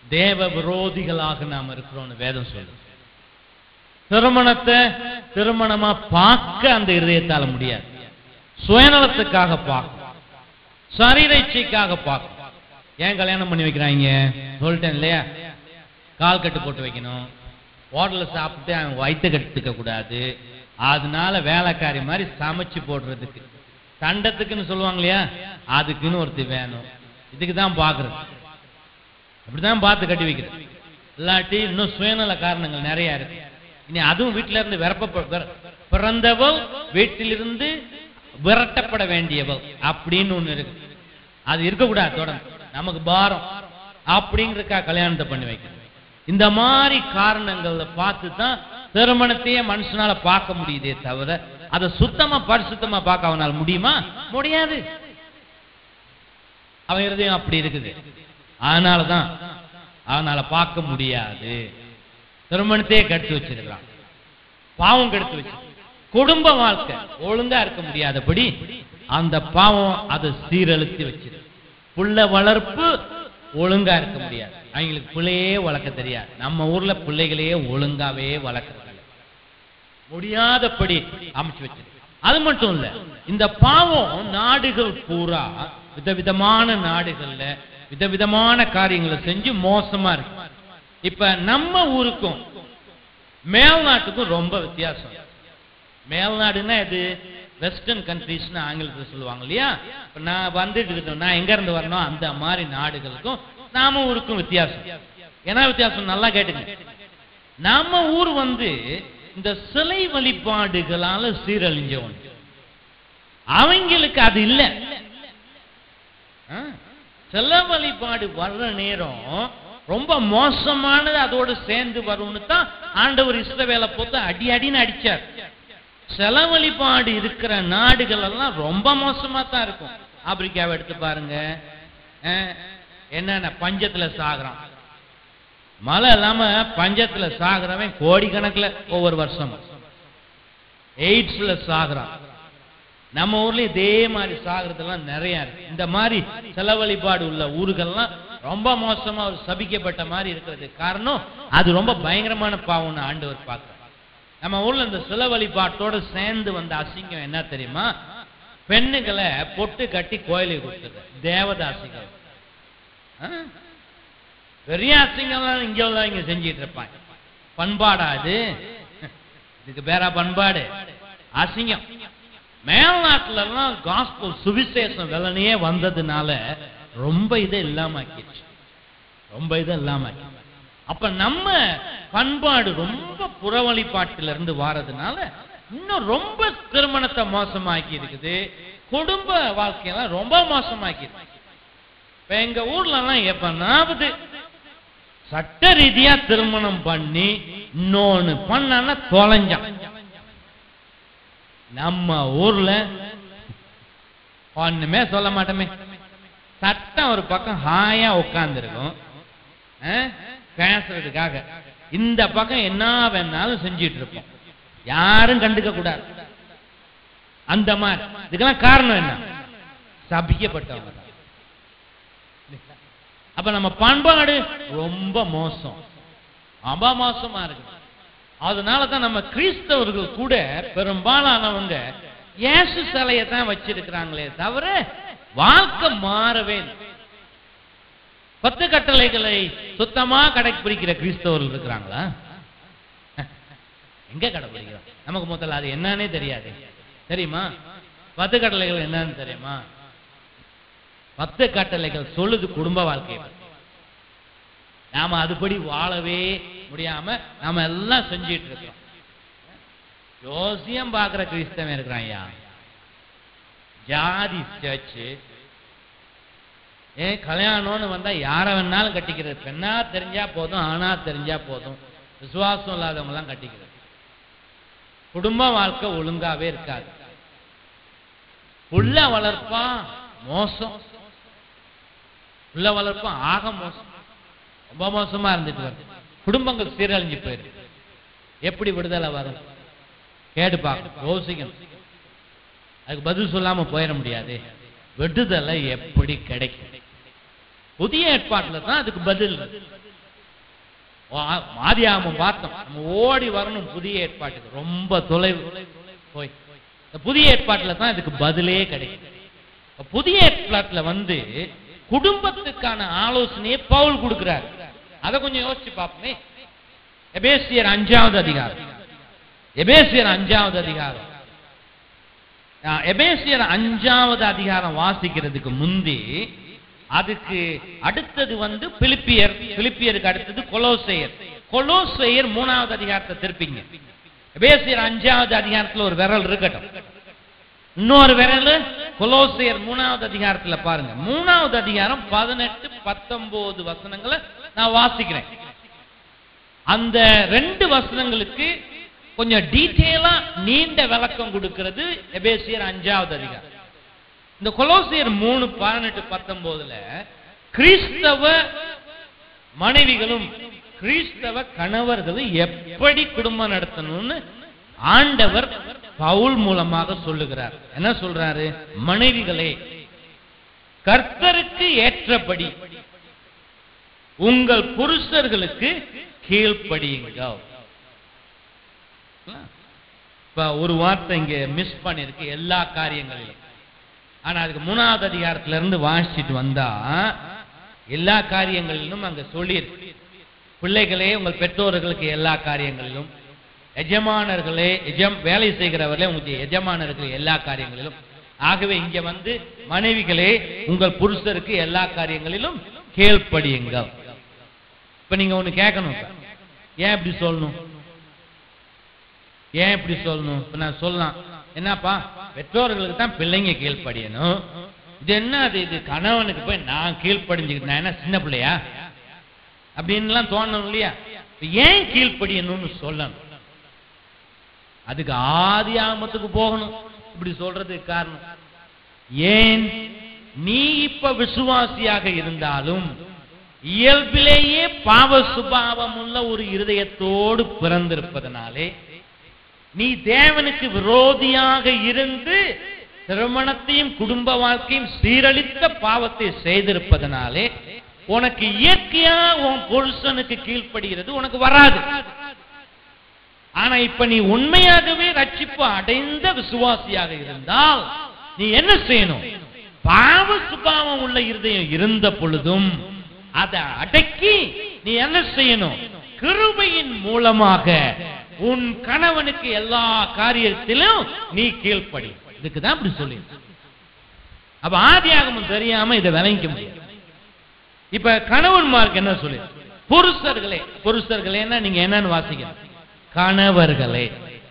தேவ விரோதிகளாக நாம் இருக்கிறோம்னு வேதம் சொல்லுது திருமணத்தை திருமணமா பார்க்க அந்த இருதயத்தால முடியாது சுயநலத்துக்காக பார்க்கும் சரீர இச்சைக்காக பார்க்கும் ஏன் கல்யாணம் பண்ணி வைக்கிறாங்க சொல்லிட்டேன் இல்லையா கால் கட்டு போட்டு வைக்கணும் ஹோட்டல்ல சாப்பிட்டு அவன் வயிற்று கட்டுக்க கூடாது அதனால வேலைக்காரி மாதிரி சமைச்சு போடுறதுக்கு தண்டத்துக்குன்னு சொல்லுவாங்க இல்லையா அதுக்குன்னு ஒருத்தி வேணும் இதுக்கு தான் பார்க்கறது அப்படிதான் பார்த்து கட்டி வைக்கிறது இல்லாட்டி இன்னும் சுயநல காரணங்கள் நிறைய இருக்கு இனி அதுவும் வீட்டில இருந்து விரப்ப விர- பிறந்தவள் வீட்டிலிருந்து விரட்டப்பட வேண்டியவள் அப்படின்னு ஒண்ணு இருக்கு அது இருக்கக்கூடாது தொடர்ந்து நமக்கு பாரம் அப்படிங்கிறக்கா கல்யாணத்தை பண்ணி வைக்கணும் இந்த மாதிரி காரணங்களை பார்த்து தான் திருமணத்தையே மனுஷனால பார்க்க முடியுதே தவிர அதை சுத்தமா பரிசுத்தமா பார்க்க அவனால முடியுமா முடியாது அவன் இருதயம் அப்படி இருக்குது அதனாலதான் அவனால பார்க்க முடியாது திருமணத்தையே கெடுத்து வச்சிருக்கிறான் பாவம் கெடுத்து வச்சு குடும்ப வாழ்க்கை ஒழுங்கா இருக்க முடியாதபடி அந்த பாவம் அதை சீரழித்து வச்சிரு புள்ள வளர்ப்பு ஒழுங்கா இருக்க முடியாது அவங்களுக்கு பிள்ளையே வளர்க்க தெரியாது நம்ம ஊர்ல பிள்ளைகளையே ஒழுங்காவே வளர்க்கறது இல்ல. முடியாதபடி அமைச்சு வச்சிருக்கு அது மட்டும் இல்ல இந்த பாவம் நாடுகள் பூரா விதவிதமான நாடுகள்ல விதவிதமான காரியங்களை செஞ்சு மோசமா இருக்கு இப்ப நம்ம ஊருக்கும் மேல்நாட்டுக்கும் ரொம்ப வித்தியாசம் மேல்நாடுன்னா இது வெஸ்டர்ன் கண்ட்ரீஸ்னு ஆங்கிலத்தில் சொல்லுவாங்க இல்லையா இப்ப நான் வந்துட்டு இருக்கேன் நான் எங்க இருந்து வரணும் அந்த மாதிரி நாடுகளுக்கும் நாம ஊருக்கும் வித்தியாசம் என்ன வித்தியாசம் நல்லா கேட்டுங்க நம்ம ஊர் வந்து இந்த சிலை வழிபாடுகளால சீரழிஞ்சவன் அவங்களுக்கு அது இல்ல ஆ, சிலை வழிபாடு வர்ற நேரம் ரொம்ப மோசமானது அதோடு சேர்ந்து வரும்னு தான் ஆண்டவர் இஸ்ரவேலை போட்டு அடி அடின்னு அடிச்சார் சில வழிபாடு இருக்கிற நாடுகள் எல்லாம் ரொம்ப மோசமா தான் இருக்கும் ஆப்பிரிக்காவை எடுத்து பாருங்க அஹ், என்னென்ன பஞ்சத்துல சாகுறான் மழை இல்லாம பஞ்சத்துல சாகுறவன் கோடிக்கணக்குல ஒவ்வொரு வருஷம் எய்ட்ஸ்ல சாகுறான் நம்ம ஊர்ல இதே மாதிரி சாகுறதெல்லாம் நிறைய இருக்கு இந்த மாதிரி செல வழிபாடு உள்ள ஊர்கள்லாம் ரொம்ப மோசமா ஒரு சபிக்கப்பட்ட மாதிரி இருக்கிறது காரணம் அது ரொம்ப பயங்கரமான பாவம்னு ஆண்டவர் பார்க்க நம்ம ஊர்ல இந்த சில வழிபாட்டோட சேர்ந்து வந்த அசிங்கம் என்ன தெரியுமா பெண்ணுகளை பொட்டு கட்டி கோயிலுக்கு கொடுத்துரு தேவதாசிகள் ஆ? பெரிய அசிங்கம்லாம் இங்க உள்ள இங்க செஞ்சிட்டு இருப்பாங்க பண்பாடா இது இதுக்கு பேரா பண்பாடு அசிங்கம் மேல்நாட்டுல எல்லாம் காஸ்பல் சுவிசேஷம் வெள்ளனையே வந்ததுனால ரொம்ப இதை இல்லாம ஆக்கிடுச்சு ரொம்ப இதை இல்லாம ஆக்கிடுச்சு. அப்ப நம்ம பண்பாடு ரொம்ப புறவழிபாட்டில இருந்து வாரதுனால இன்னும் ரொம்ப திருமணத்தை மோசமாக்கி இருக்குது குடும்ப வாழ்க்கையெல்லாம் ரொம்ப மோசமாக்கி இருக்கு இப்ப எங்க ஊர்ல எல்லாம் எப்பனாவது சட்ட ரீதியா திருமணம் பண்ணி இன்னொன்னு பண்ணான்னா தொலைஞ்சான் நம்ம ஊர்ல ஒண்ணுமே சொல்ல மாட்டோமே சட்டம் ஒரு பக்கம் ஹாயா உட்கார்ந்துருக்கும் பேசுறதுக்காக இந்த பக்கம் என்ன வேணாலும் செஞ்சிட்டு இருப்போம் யாரும் கண்டுக்க கூடாது அந்த மாதிரி இதுக்கெல்லாம் காரணம் என்ன சபிக்கப்பட்டவங்க தான். அப்ப நம்ம பண்பாடு ரொம்ப மோசம் ரொம்ப மோசமா இருக்கு அதனால தான் நம்ம கிறிஸ்தவர்கள் கூட பெரும்பாலானவங்க இயேசு சிலையை தான் வச்சிருக்கிறாங்களே தவிர வாழ்க்கை மாறவே இல்லை. பத்து கட்டளைகளை சுத்தமா கடைபிடிக்கிற கிறிஸ்தவர்கள் இருக்கிறாங்களா எங்க கடைபிடிக்கிறோம் நமக்கு முதல்ல அது என்னன்னே தெரியாது தெரியுமா பத்து கட்டளைகள் என்னன்னு தெரியுமா பத்து கட்டளைகள் சொல்லுது குடும்ப வாழ்க்கை நாம அதுபடி வாழவே முடியாம நாம எல்லாம் செஞ்சிட்டு இருக்கோம் ஜோசியம் பார்க்கிற கிறிஸ்தவன் இருக்கிறான் ஐயா ஜாதி சர்ச்சு ஏன் கல்யாணம்னு வந்தா யார வேணாலும் கட்டிக்கிறது பெண்ணா தெரிஞ்சா போதும் ஆணா தெரிஞ்சா போதும் விசுவாசம் இல்லாதவங்க எல்லாம் கட்டிக்கிறது குடும்ப வாழ்க்கை ஒழுங்காவே இருக்காது புள்ள வளர்ப்பா மோசம் புள்ள வளர்ப்பா ஆக மோசம் ரொம்ப மோசமா இருந்துட்டு வருது குடும்பங்கள் சீரழிஞ்சு போயிருக்கு எப்படி விடுதலை வரும் கேடு பார்க்கணும் யோசிக்கணும் அதுக்கு பதில் சொல்லாம போயிட முடியாது விடுதலை எப்படி கிடைக்கும் புதிய ஏற்பாட்டுல தான் அதுக்கு பதில் இருக்கு. ஆ- ஆதியாகமம் பார்த்தோம் நம்ம ஓடி வரணும் புதிய ஏற்பாட்டுக்கு ரொம்ப தொலைவு போய் இந்த புதிய ஏற்பாட்டுல தான் இதுக்கு பதிலே கிடைக்கும் இப்ப புதிய ஏற்பாட்டுல வந்து குடும்பத்துக்கான ஆலோசனையை பவுல் கொடுக்கிறார் அதை கொஞ்சம் யோசிச்சு பார்ப்போமே எபேசியர் அஞ்சாவது அதிகாரம் எபேசியர் அஞ்சாவது அதிகாரம் ஆ, எபேசியர் அஞ்சாவது அதிகாரம் வாசிக்கிறதுக்கு முந்தி அதுக்கு அடுத்தது வந்து பிலிப்பியர் பிலிப்பியருக்கு அடுத்தது கொலோசையர் கொலோசையர் மூணாவது அதிகாரத்தை திருப்பிங்க எபேசியர் அஞ்சாவது அதிகாரத்துல ஒரு விரல் இருக்கட்டும் இன்னொரு விரல் கொலோசையர் மூணாவது அதிகாரத்துல பாருங்க மூணாவது அதிகாரம் பதினெட்டு பத்தொன்பது வசனங்களை நான் வாசிக்கிறேன் அந்த ரெண்டு வசனங்களுக்கு கொஞ்சம் டீட்டெயிலா நீண்ட விளக்கம் கொடுக்கிறது எபேசியர் அஞ்சாவது அதிகாரம் இந்த கொலோசியர் மூணு பதினெட்டு பத்தொன்பதுல கிறிஸ்தவ மனைவிகளும் கிறிஸ்தவ கணவர்களும் எப்படி குடும்பம் நடத்தணும்னு ஆண்டவர் பவுல் மூலமாக சொல்லுகிறார் என்ன சொல்றாரு மனைவிகளே கர்த்தருக்கு ஏற்றபடி உங்கள் புருஷர்களுக்கு கீழ்ப்படியுங்கள் இப்ப ஒரு வார்த்தை இங்க மிஸ் பண்ணிருக்கு எல்லா காரியங்களிலும் ஆனா அதுக்கு மூணாவது அதிகாரத்துல இருந்து வாசிச்சுட்டு வந்தா எல்லா காரியங்களிலும் அங்க சொல்லியிருக்கு பிள்ளைகளே உங்கள் பெற்றோர்களுக்கு எல்லா காரியங்களிலும் எஜமானர்களே எஜம் வேலை செய்கிறவர்களே உங்களுடைய எஜமானர்கள் எல்லா காரியங்களிலும் ஆகவே இங்க வந்து மனைவிகளே உங்கள் புருஷருக்கு எல்லா காரியங்களிலும் கீழ்ப்படியுங்கள் இப்ப நீங்க ஒண்ணு கேட்கணும் இப்ப. ஏன் இப்படி சொல்லணும் ஏன் இப்படி சொல்லணும் இப்ப நான் சொல்லலாம் என்னப்பா பெற்றோர்களுக்கு தான் பிள்ளைங்க கீழ்ப்படியணும் இது என்ன அது இது கணவனுக்கு போய் நான் கீழ்ப்படிஞ்சுக்கிட்டு நான் என்ன சின்ன பிள்ளையா அப்படின்லாம் தோணணும் இல்லையா இப்ப ஏன் கீழ்ப்படியணும்னு சொல்லணும் அதுக்கு ஆதி ஆமத்துக்கு போகணும் இப்படி சொல்றதுக்கு காரணம் ஏன் நீ இப்ப விசுவாசியாக இருந்தாலும் இயல்பிலேயே பாவ சுபாவம் உள்ள ஒரு இருதயத்தோடு பிறந்திருப்பதனாலே நீ தேவனுக்கு விரோதியாக இருந்து திருமணத்தையும் குடும்ப வாழ்க்கையும் சீரழித்த பாவத்தை செய்திருப்பதனாலே உனக்கு இயற்கையா உன் புருஷனுக்கு கீழ்ப்படுகிறது உனக்கு வராது ஆனா இப்ப நீ உண்மையாகவே ரட்சிப்பு அடைந்த விசுவாசியாக இருந்தால் நீ என்ன செய்யணும் பாவ சுபாவம் உள்ள இருதயம் இருந்த பொழுதும் அதை அடக்கி நீ என்ன செய்யணும் கிருபையின் மூலமாக உன் கணவனுக்கு எல்லா காரியத்திலும் நீ கீழ்ப்படி இதுக்கு தான் இப்படி சொல்லி அப்ப ஆதியாகமம் தெரியாம இதை விளங்கிக்க முடியாது இப்ப கணவன்மார்க்கு என்ன சொல்லி புருஷர்களே புருஷர்களேன்னா நீங்க என்னன்னு வாசிக்கணும் கணவர்களே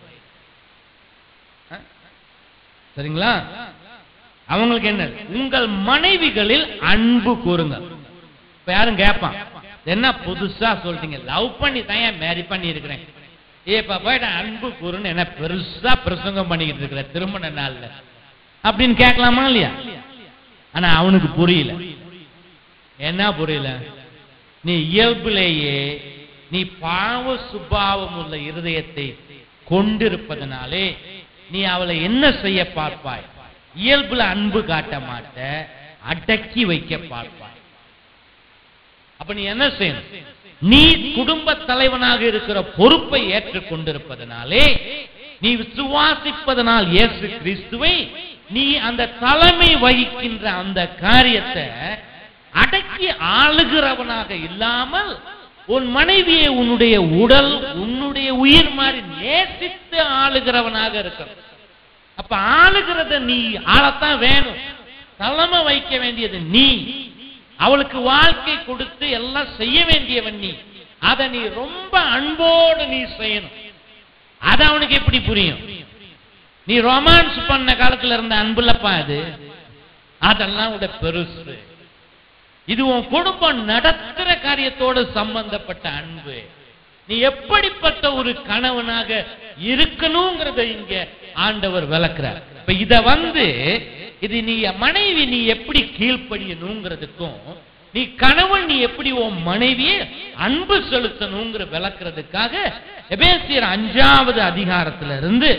அஹ்? சரிங்களா அவங்களுக்கு என்ன உங்கள் மனைவிகளில் அன்பு கூறுங்கள் இப்ப யாரும் கேட்பான் என்ன புதுசா சொல்றீங்க லவ் பண்ணி தான் ஏன் மேரி பண்ணி இருக்கிறேன் ஏப்பா போயிட்டு அன்பு கூறுன்னு என்ன பெருசா பிரசங்கம் பண்ணிக்கிட்டு இருக்கிற திருமண நாள்ல அப்படின்னு கேட்கலாமா இல்லையா ஆனா அவனுக்கு புரியல என்ன புரியல நீ இயல்பிலேயே நீ பாவ சுபாவம் உள்ள இருதயத்தை கொண்டிருப்பதனாலே நீ அவளை என்ன செய்ய பார்ப்பாய் இயல்புல அன்பு காட்ட மாட்ட அடக்கி வைக்க பார்ப்பாய் அப்ப நீ என்ன செய்யணும் நீ குடும்ப தலைவனாக இருக்கிற பொறுப்பை ஏற்றுக் கொண்டிருப்பதனாலே நீ விசுவாசிப்பதனால் இயேசு கிறிஸ்துவை நீ அந்த தலைமை வகிக்கின்ற அந்த காரியத்தை அடக்கி ஆளுகிறவனாக இல்லாமல் உன் மனைவியை உன்னுடைய உடல் உன்னுடைய உயிர் மாதிரி நேசித்து ஆளுகிறவனாக இருக்கணும் அப்ப ஆளுகிறத நீ ஆளத்தான் வேணும் தலைமை வைக்க வேண்டியது நீ அவளுக்கு வாழ்க்கை கொடுத்து எல்லாம் செய்ய வேண்டியவன் நீ அதை நீ ரொம்ப அன்போடு நீ செய்யணும் அது அவனுக்கு எப்படி புரியும் நீ ரொமான்ஸ் பண்ண காலத்துல இருந்த அன்புலப்பா அது அதெல்லாம் விட பெருசு இது உன் குடும்பம் நடத்துற காரியத்தோடு சம்பந்தப்பட்ட அன்பு நீ எப்படிப்பட்ட ஒரு கணவனாக இருக்கணுங்கிறத இங்க ஆண்டவர் விளக்குறார் இப்ப இத வந்து இது நீ மனைவி நீ எப்படி கீழ்ப்படியணுங்கிறதுக்கும் நீ கணவன் நீ எப்படி உன் மனைவியை அன்பு செலுத்தணுங்கிற விளக்குறதுக்காக எபேசியர் அஞ்சாவது அதிகாரத்துல இருந்து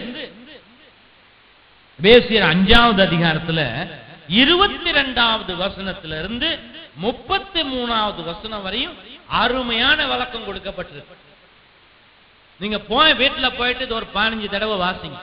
எபேசியர் அஞ்சாவது அதிகாரத்துல இருபத்தி ரெண்டாவது வசனத்துல இருந்து முப்பத்தி மூணாவது வசனம் வரையும் அருமையான விளக்கம் கொடுக்கப்பட்டிருக்கு நீங்க போய் வீட்டுல போயிட்டு இது ஒரு பதினஞ்சு தடவை வாசிங்க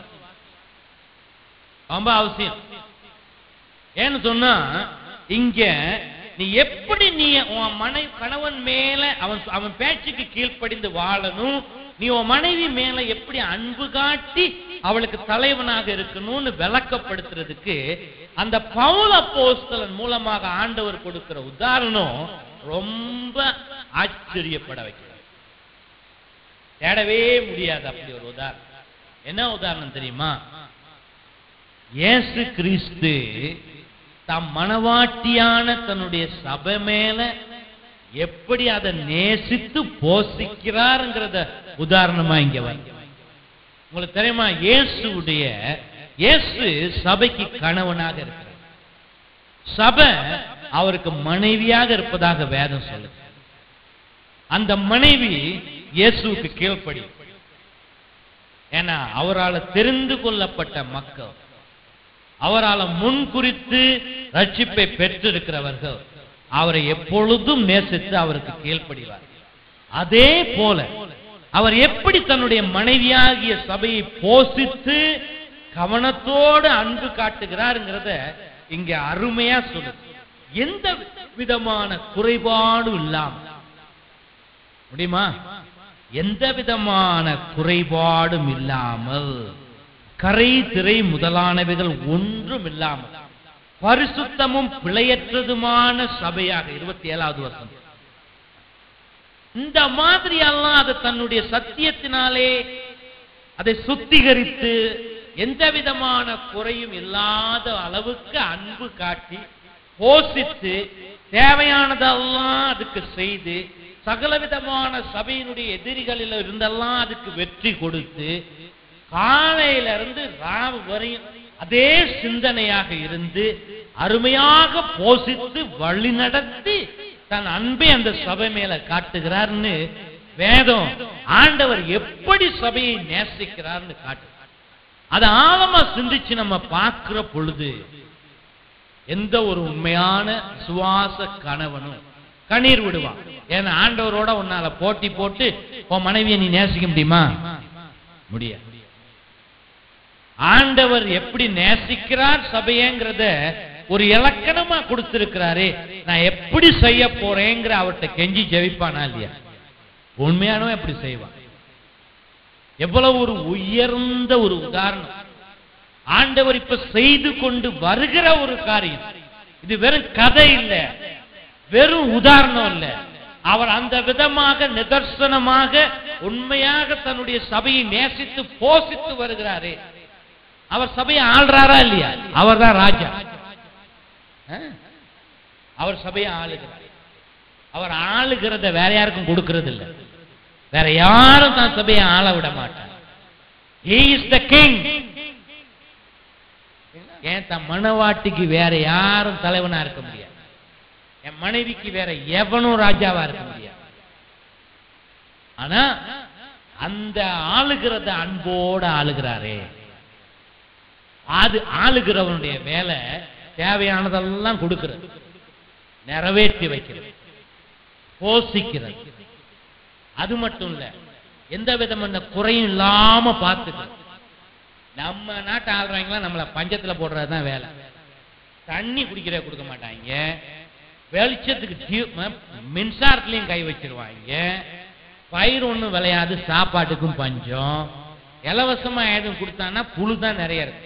ரொம்ப அவசியம் ஏன்னு சொன்னா இங்க நீ எப்படி நீ உன் மனை கணவன் மேல அவன் அவன் பேச்சுக்கு கீழ்ப்படிந்து வாழணும் நீ உன் மனைவி மேல எப்படி அன்பு காட்டி அவளுக்கு தலைவனாக இருக்கணும்னு விளக்கப்படுத்துறதுக்கு அந்த பவுல போஸ்தலன் மூலமாக ஆண்டவர் கொடுக்கிற உதாரணம் ரொம்ப ஆச்சரியப்பட வைக்கிறது தேடவே முடியாது அப்படி ஒரு உதாரணம் என்ன உதாரணம் தெரியுமா இயேசு கிறிஸ்து தம் மனவாட்டியான தன்னுடைய சபை மேல எப்படி அதை நேசித்து போஷிக்கிறாருங்கிறத உதாரணமா இங்க வந்து உங்களுக்கு தெரியுமா இயேசுடைய இயேசு சபைக்கு கணவனாக இருக்கிறார் சபை அவருக்கு மனைவியாக இருப்பதாக வேதம் சொல்லுது அந்த மனைவி இயேசுவுக்கு கீழ்ப்படி ஏன்னா அவரால் தெரிந்து கொள்ளப்பட்ட மக்கள் அவரால் முன் குறித்து ரட்சிப்பை பெற்றிருக்கிறவர்கள் அவரை எப்பொழுதும் நேசித்து அவருக்கு கீழ்ப்படிவார் அதே போல அவர் எப்படி தன்னுடைய மனைவியாகிய சபையை போஷித்து கவனத்தோடு அன்பு காட்டுகிறாருங்கிறத இங்க அருமையா சொல்லுது எந்த விதமான குறைபாடும் இல்லாம முடியுமா எந்த விதமான குறைபாடும் இல்லாமல் கரை திரை முதலானவைகள் ஒன்றும் இல்லாமல் பரிசுத்தமும் பிழையற்றதுமான சபையாக இருபத்தி ஏழாவது வருஷம் இந்த மாதிரி எல்லாம் அதை தன்னுடைய சத்தியத்தினாலே அதை சுத்திகரித்து எந்த விதமான குறையும் இல்லாத அளவுக்கு அன்பு காட்டி போஷித்து தேவையானதெல்லாம் அதுக்கு செய்து சகல விதமான சபையினுடைய எதிரிகளில் இருந்தெல்லாம் அதுக்கு வெற்றி கொடுத்து காலையில இருந்து ராவு வரையும் அதே சிந்தனையாக இருந்து அருமையாக போஷித்து வழி நடத்தி தன் அன்பை அந்த சபை மேல காட்டுகிறார்னு வேதம் ஆண்டவர் எப்படி சபையை நேசிக்கிறார்னு காட்டு அதை ஆழமா சிந்திச்சு நம்ம பார்க்கிற பொழுது எந்த ஒரு உண்மையான சுவாச கணவனும் கண்ணீர் விடுவான் ஏன்னா ஆண்டவரோட உன்னால போட்டி போட்டு உன் மனைவியை நீ நேசிக்க முடியுமா முடியாது ஆண்டவர் எப்படி நேசிக்கிறார் சபையங்கிறத ஒரு இலக்கணமா கொடுத்திருக்கிறாரே நான் எப்படி செய்ய போறேங்கிற அவர்கிட்ட கெஞ்சி ஜெபிப்பானா இல்லையா உண்மையானவன் எப்படி செய்வான் எவ்வளவு ஒரு உயர்ந்த ஒரு உதாரணம் ஆண்டவர் இப்ப செய்து கொண்டு வருகிற ஒரு காரியம் இது வெறும் கதை இல்ல வெறும் உதாரணம் இல்ல அவர் அந்த விதமாக நிதர்சனமாக உண்மையாக தன்னுடைய சபையை நேசித்து போஷித்து வருகிறாரே அவர் சபையை ஆள்றாரா இல்லையா அவர் தான் ராஜா ஆ? அவர் சபையை ஆளுகிறார் அவர் ஆளுகிறத வேற யாருக்கும் கொடுக்கிறது இல்ல வேற யாரும் தான் சபையை ஆள விட மாட்டார் he is the king ஏன் தன் மனவாட்டிக்கு வேற யாரும் தலைவனா இருக்க முடியாது என் மனைவிக்கு வேற எவனும் ராஜாவா இருக்க முடியாது ஆனா அந்த ஆளுகிறத அன்போட ஆளுகிறாரே அது ஆளுகிறவனுடைய வேலை தேவையானதெல்லாம் கொடுக்கிறது நிறைவேற்றி வைக்கிறது போஷிக்கிறது அது மட்டும் இல்ல எந்த விதமான குறையும் இல்லாம பார்த்துக்கிறது நம்ம நாட்டு ஆள்றவங்களாம் நம்மள பஞ்சத்துல போடுறது தான் வேலை தண்ணி குடிக்கிற கொடுக்க மாட்டாங்க வெளிச்சத்துக்கு டியூ- ம- மின்சாரத்துலயும் கை வச்சிருவாங்க பயிர் ஒண்ணும் விளையாது சாப்பாட்டுக்கும் பஞ்சம் இலவசமா எதுவும் கொடுத்தான்னா புழு தான் நிறைய இருக்கு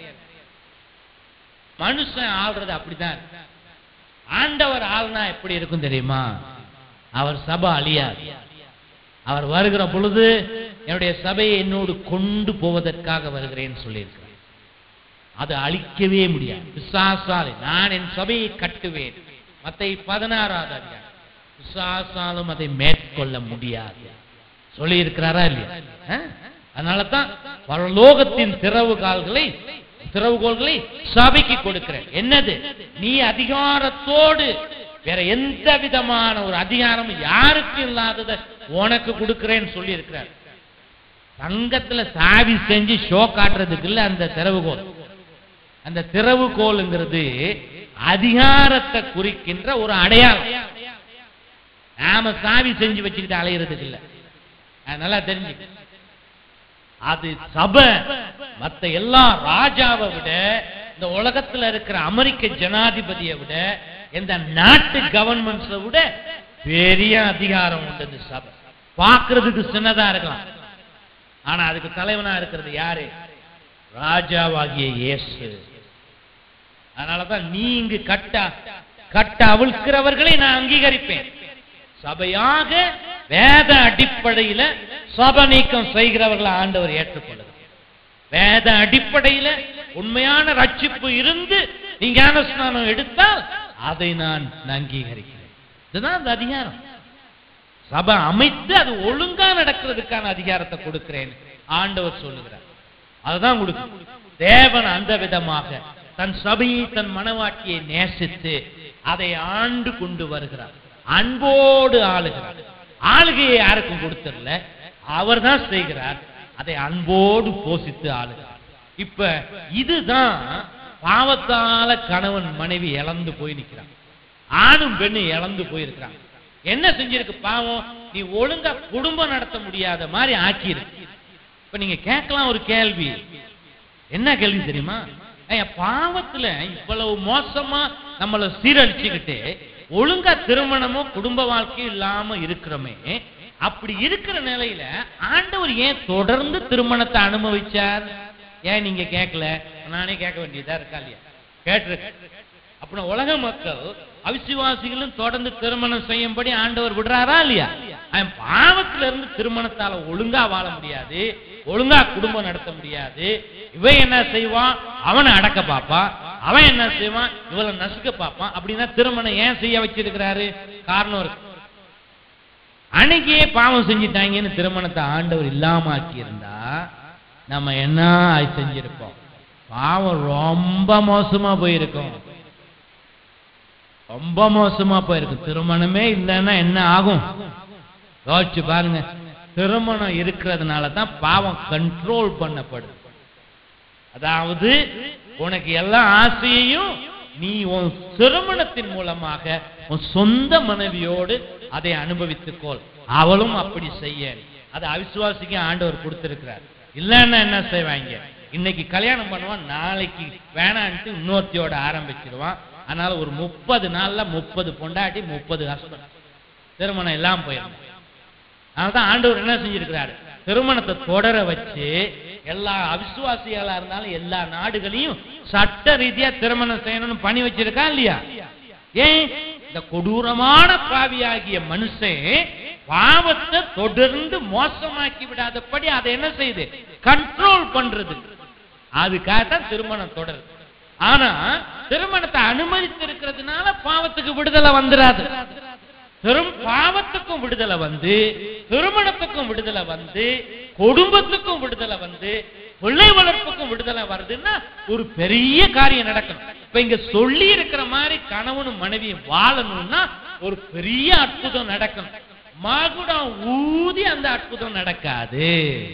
மனுஷன் ஆள்றது அப்படிதான் இருக்கு. ஆண்டவர் ஆள்னா எப்படி இருக்கும் தெரியுமா அவர் சபை அழியாது அவர் வருகிற பொழுது என்னுடைய சபையை என்னோடு கொண்டு போவதற்காக வருகிறேன்னு சொல்லியிருக்கிறார் அது அழிக்கவே முடியாது பிசாசாலே நான் என் சபையை கட்டுவேன் மத்தை பதினாறாவது அதிகாரம் பிசாசாலும் அதை மேற்கொள்ள முடியாது சொல்லி இருக்கிறாரா இல்லையா ஆ? அதனால தான் பரலோகத்தின் திறவு கால்களை திறவுகோள்களை சபைக்கு கொடுக்கிறேன் என்னது நீ அதிகாரத்தோடு வேற எந்த விதமான ஒரு அதிகாரம் யாருக்கு இல்லாதத உனக்கு கொடுக்கிறேன்னு சொல்லி இருக்கிறார் தங்கத்துல சாவி செஞ்சு ஷோ காட்டுறதுக்கு இல்ல அந்த திறவுகோல் அந்த திறவுகோலுங்கிறது அதிகாரத்தை குறிக்கின்ற ஒரு அடையாளம் நாம சாவி செஞ்சு வச்சுக்கிட்டு அலையிறதுக்கு இல்ல அது நல்லா தெரிஞ்சு அது சபை மத்த எல்லா ராஜாவை விட இந்த உலகத்துல இருக்கிற அமெரிக்க ஜனாதிபதியை விட இந்த நாட்டு கவர்மெண்ட்ஸை விட பெரிய அதிகாரம் உண்டு இந்த சபை பார்க்கிறதுக்கு சின்னதா இருக்கலாம் ஆனா அதுக்கு தலைவனா இருக்கிறது யாரு ராஜாவாகிய இயேசு அதனாலதான் நீ இங்கு கட்ட கட்ட அவிழ்க்கிறவர்களை நான் அங்கீகரிப்பேன் சபையாக வேத அடிப்படையில சபை நீக்கம் செய்கிறவர்களை ஆண்டவர் ஏற்றுக்கொள்ளுகிறார் வேத அடிப்படையில உண்மையான ரட்சிப்பு இருந்து நீ ஞானஸ்நானம் எடுத்தால் அதை நான் அங்கீகரிக்கிறேன் இதுதான் அந்த அதிகாரம் சபை அமைத்து அது ஒழுங்கா நடக்கிறதுக்கான அதிகாரத்தை கொடுக்கிறேன் ஆண்டவர் சொல்லுகிறார் அதுதான் கொடுக்கும் தேவன் அந்த விதமாக தன் சபையை தன் மனவாட்டியை நேசித்து அதை ஆண்டு கொண்டு வருகிறார் அன்போடு ஆளுகிறார் ஆளுகையை யாருக்கும் கொடுத்துடல அவர் தான் செய்கிறார் அதை அன்போடு போஷித்து ஆளுகிறார் இப்ப இதுதான் பாவத்தால கணவன் மனைவி இழந்து போய் நிற்கிறான் ஆணும் பெண்ணும் இழந்து போயிருக்கிறாங்க என்ன செஞ்சிருக்கு பாவம் நீ ஒழுங்கா குடும்பம் நடத்த முடியாத மாதிரி ஆக்கியிருக்கு இப்ப நீங்க கேட்கலாம் ஒரு கேள்வி என்ன கேள்வி தெரியுமா ஐயா, பாவத்துல இவ்வளவு மோசமா நம்மள சீரழிச்சுக்கிட்டு ஒழுங்கா திருமணமும் குடும்ப வாழ்க்கையும் இல்லாம இருக்கிறோமே அப்படி இருக்கிற நிலையில ஆண்டவர் ஏன் தொடர்ந்து திருமணத்தை அனுபவிச்சார் ஏன் நீங்க கேட்கல நானே கேட்க வேண்டியதா இருக்கா இல்லையா கேட்டிருக்க அப்புறம் உலக மக்கள் அவிசுவாசிகளும் தொடர்ந்து திருமணம் செய்யும்படி ஆண்டவர் விடுறாரா இல்லையா அவன் பாவத்துல இருந்து திருமணத்தால ஒழுங்கா வாழ முடியாது ஒழுங்கா குடும்பம் நடத்த முடியாது இவன் என்ன செய்வான் அவனை அடக்க பார்ப்பான் அவன் என்ன செய்வான் இவளை நசுக்க பார்ப்பான் அப்படின்னா திருமணம் ஏன் செய்ய வச்சிருக்கிறாரு காரணம் இருக்கு அன்னைக்கே பாவம் செஞ்சிட்டாங்கன்னு திருமணத்தை ஆண்டவர் இல்லாம ஆக்கி இருந்தா நம்ம என்ன செஞ்சிருப்போம் பாவம் ரொம்ப மோசமா போயிருக்கும் ரொம்ப மோசமா போயிருக்கு திருமணமே இல்லைன்னா என்ன ஆகும் யோசிச்சு பாருங்க திருமணம் இருக்கிறதுனால தான் பாவம் கண்ட்ரோல் பண்ணப்படுது அதாவது உனக்கு எல்லா ஆசையையும் நீ உன் திருமணத்தின் மூலமாக உன் சொந்த மனைவியோடு அதை அனுபவித்துக்கோள் அவளும் அப்படி செய்ய அது அவிசுவாசிக்கு ஆண்டவர் கொடுத்திருக்கிறார் இல்லைன்னா என்ன செய்வாங்க இன்னைக்கு கல்யாணம் பண்ணுவான் நாளைக்கு வேணான்ட்டு இன்னொருத்தியோட ஆரம்பிச்சிடுவான் அதனால ஒரு முப்பது நாள்ல முப்பது பொண்டாட்டி முப்பது ஹஸ்பண்ட் திருமணம் எல்லாம் போயிடும் அதனால்தான் ஆண்டவர் என்ன செஞ்சிருக்கிறாரு திருமணத்தை தொடர வச்சு எல்லா அவிசுவாசிகளா இருந்தாலும் எல்லா நாடுகளையும் சட்ட ரீதியா திருமணம் செய்யணும்னு பண்ணி வச்சிருக்கா இல்லையா ஏன் இந்த கொடூரமான பாவியாகிய மனுஷன் பாவத்தை தொடர்ந்து மோசமாக்கி விடாதபடி அதை என்ன செய்யுது கண்ட்ரோல் பண்றது அதுக்காகத்தான் திருமணம் தொடருது ஆனா திருமணத்தை அனுமதித்து இருக்கிறதுனால பாவத்துக்கு விடுதலை வந்துராது பெரும் பாவத்துக்கும் விடுதலை வந்து திருமணத்துக்கும் விடுதலை வந்து குடும்பத்துக்கும் விடுதலை வந்து பிள்ளை வளர்ப்புக்கும் விடுதலை வருதுன்னா ஒரு பெரிய காரியம் நடக்கணும் இப்ப இங்க சொல்லி இருக்கிற மாதிரி கணவனும் மனைவியும் வாழணும்னா ஒரு பெரிய அற்புதம் நடக்கணும் மகுடம் ஊதி அந்த அற்புதம் நடக்காது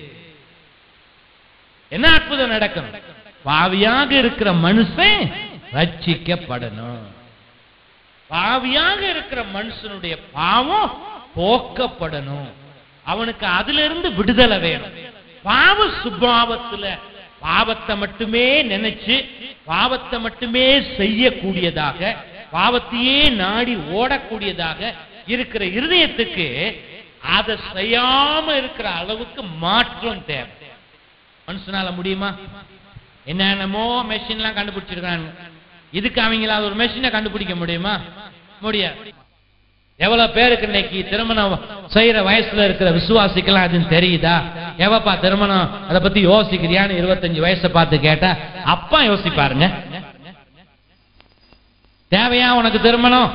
என்ன அற்புதம் நடக்கணும் பாவியாக இருக்கிற மனுஷன் ரட்சிக்கப்படணும் பாவியாக இருக்கிற மனுஷனுடைய பாவம் போக்கப்படணும் அவனுக்கு அதுல இருந்து விடுதலை வேணும் பாவ சுபாவத்துல பாவத்தை மட்டுமே நினைச்சு பாவத்தை மட்டுமே செய்யக்கூடியதாக பாவத்தையே நாடி ஓடக்கூடியதாக இருக்கிற இருதயத்துக்கு அதை செய்யாம இருக்கிற அளவுக்கு மாற்றம் தேவை மனுஷனால முடியுமா என்னென்னமோ மெஷின்லாம் கண்டுபிடிச்சிருக்காங்க இதுக்கு அவங்களால ஒரு மெஷினை கண்டுபிடிக்க முடியுமா முடியாது எவ்வளவு பேருக்கு இன்னைக்கு திருமணம் செய்யற வயசுல இருக்கிற விசுவாசிக்கலாம் அதுன்னு தெரியுதா எவப்பா திருமணம் அதை பத்தி யோசிக்கிறியான்னு இருபத்தஞ்சு வயசை பார்த்து கேட்டா அப்பா யோசிப்பாருங்க தேவையா உனக்கு திருமணம்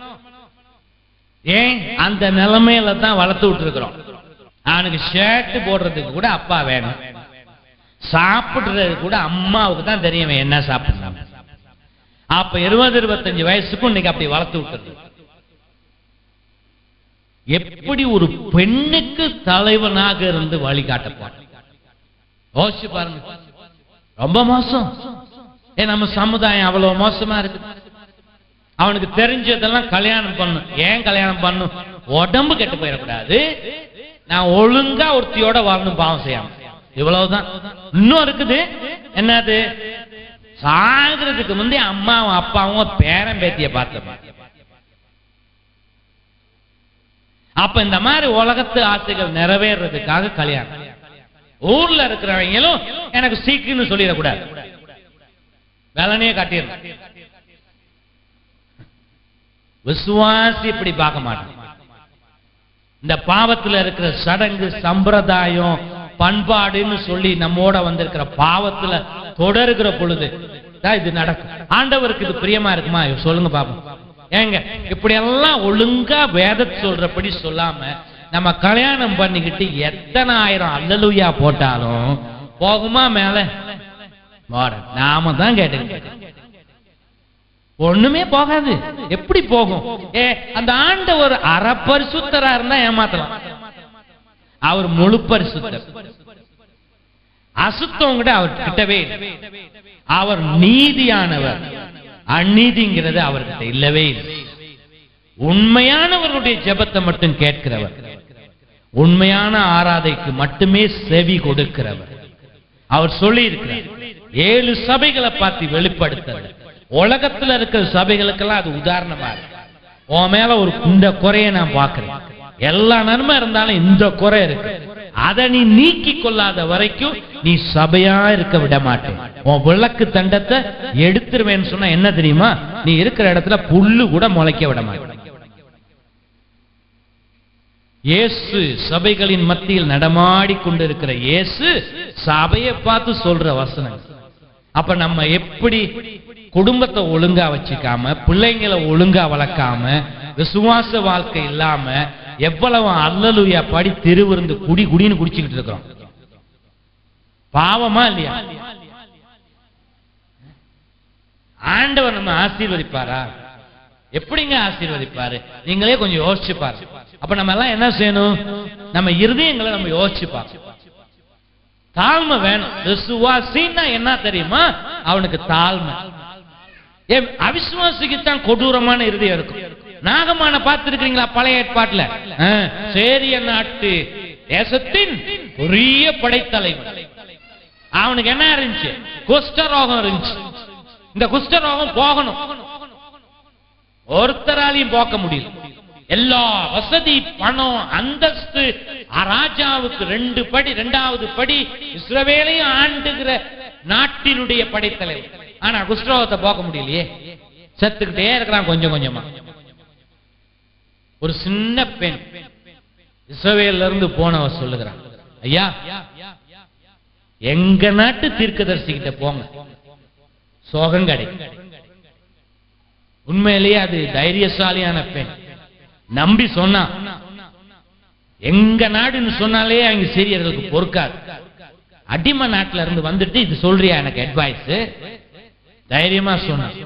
ஏன் அந்த நிலைமையில தான் வளர்த்து விட்டுருக்கிறோம் அவனுக்கு ஷர்ட் போடுறதுக்கு கூட அப்பா வேணும் சாப்பிடுறது கூட அம்மாவுக்கு தான் தெரியும் இவன் என்ன சாப்பிடுறான் அப்ப இருபது இருபத்தஞ்சு வயசுக்கும் இன்னைக்கு அப்படி வளர்த்து விட்டுறது எப்படி ஒரு பெண்ணுக்கு தலைவனாக இருந்து வழிகாட்டப்பான் யோசிச்சு பாருங்க ரொம்ப மோசம் ஏன் நம்ம சமுதாயம் அவ்வளவு மோசமா இருக்கு அவனுக்கு தெரிஞ்சதெல்லாம் கல்யாணம் பண்ணும் ஏன் கல்யாணம் பண்ணும் உடம்பு கெட்டு போயிடக்கூடாது நான் ஒழுங்கா ஒருத்தியோட வாழணும் பாவம் செய்யாம இவ்வளவுதான் இன்னும் இருக்குது என்னது சாகிறதுக்கு முந்தைய அம்மாவும் அப்பாவும் பேரன் பேத்திய பார்த்தோம் அப்ப இந்த மாதிரி உலகத்து ஆசைகள் நிறைவேறதுக்காக கல்யாணம் ஊர்ல இருக்கிறவங்களும் எனக்கு சீக்குன்னு சொல்லிடக்கூடாது வேலனையே காட்டிடணும் விசுவாசி இப்படி பார்க்க மாட்டான் இந்த பாவத்துல இருக்கிற சடங்கு சம்பிரதாயம் பண்பாடுன்னு சொல்லி நம்மோட வந்திருக்கிற பாவத்துல தொடருகிற பொழுது தான் இது நடக்கும் ஆண்டவருக்கு இது பிரியமா இருக்குமா சொல்லுங்க பாப்போம் ஏங்க இப்படி எல்லாம் ஒழுங்கா வேத சொல்றபடி சொல்லாம நம்ம கல்யாணம் பண்ணிக்கிட்டு எத்தனை ஆயிரம் அல்லலுயா போட்டாலும் போகுமா மேல போட நாம தான் கேட்டுக்கிட்டு ஒண்ணுமே போகாது எப்படி போகும் ஏ அந்த ஆண்டவர் அரை பரிசுத்தரா இருந்தா ஏமாத்தலாம் அவர் முழு பரிசுத்தர் அசுத்தவங்கிட்ட அவர் கிட்டவே இல்லை. அவர் நீதியானவர் அநீதிங்கிறது அவர்கிட்ட இல்லவே இல்லை உண்மையானவர்களுடைய ஜெபத்தை மட்டும் கேட்கிறவர் உண்மையான ஆராதைக்கு மட்டுமே செவி கொடுக்கிறவர் அவர் சொல்லி இருக்கிறார் ஏழு சபைகளை பார்த்து வெளிப்படுத்துறது உலகத்துல இருக்கிற சபைகளுக்கெல்லாம் அது உதாரணமா இருக்கு உன் மேல ஒரு இந்த குறைய நான் பார்க்கிறேன் எல்லா நன்மை இருந்தாலும் இந்த குறை இருக்கு அதை நீ நீக்கி கொள்ளாத வரைக்கும் நீ சபையா இருக்க விட மாட்டேன் உன் விளக்கு தண்டத்தை எடுத்துருவேன்னு சொன்னா என்ன தெரியுமா நீ இருக்கிற இடத்துல புல்லு கூட முளைக்க விட மாட்டேன் இயேசு சபைகளின் மத்தியில் நடமாடி கொண்டிருக்கிற இயேசு சபையை பார்த்து சொல்ற வசனம் அப்ப நம்ம எப்படி குடும்பத்தை ஒழுங்கா வச்சுக்காம பிள்ளைங்களை ஒழுங்கா வளர்க்காம விசுவாச வாழ்க்கை இல்லாம எவ்வளவு அல்லலுயா படி திருவிருந்து குடி குடின்னு குடிச்சுக்கிட்டு இருக்கிறோம் பாவமா இல்லையா ஆண்டவர் நம்ம ஆசீர்வதிப்பாரா எப்படிங்க ஆசீர்வதிப்பாரு நீங்களே கொஞ்சம் யோசிச்சு பாரு அப்ப நம்ம எல்லாம் என்ன செய்யணும் நம்ம இருதயங்களை நம்ம யோசிச்சு பார்க்கணும் தாழ்மை வேணும் விசுவாசின்னா என்ன தெரியுமா அவனுக்கு தாழ்மை ஏன் அவிசுவாசிக்கு தான் கொடூரமான இருதயம் இருக்கும் நாகமான பார்த்திருக்கீங்களா பழைய ஏற்பாட்டுல ஆ, சேரிய நாட்டு தேசத்தின் பெரிய படைத்தலைவன் அவனுக்கு என்ன இருந்துச்சு குஷ்டரோகம் இருந்துச்சு இந்த குஷ்டரோகம் போகணும் ஒருத்தராலையும் போக்க முடியல எல்லா வசதி பணம் அந்தஸ்து ஆ, ராஜாவுக்கு ரெண்டு படி ரெண்டாவது படி இஸ்ரவேலையும் ஆண்டுகிற நாட்டினுடைய படைத்தலைவர் ஆனா குஷ்டரோகத்தை போக்க முடியலையே செத்துக்கிட்டே இருக்கிறான் கொஞ்சம் கொஞ்சமா ஒரு சின்ன பெண் இஸ்ரவேல்ல இருந்து போனவ சொல்லுகிறான் ஐயா எங்க நாட்டு தீர்க்கதரிசி கிட்ட போங்க சோகம் கிடைக்கும் உண்மையிலேயே அது தைரியசாலியான பெண் நம்பி சொன்னா எங்க நாடுன்னு சொன்னாலே அங்க சிறியர்களுக்கு பொறுக்காது அடிமை நாட்டுல இருந்து வந்துட்டு இது சொல்றியா எனக்கு அட்வைஸ் தைரியமா சொன்னான்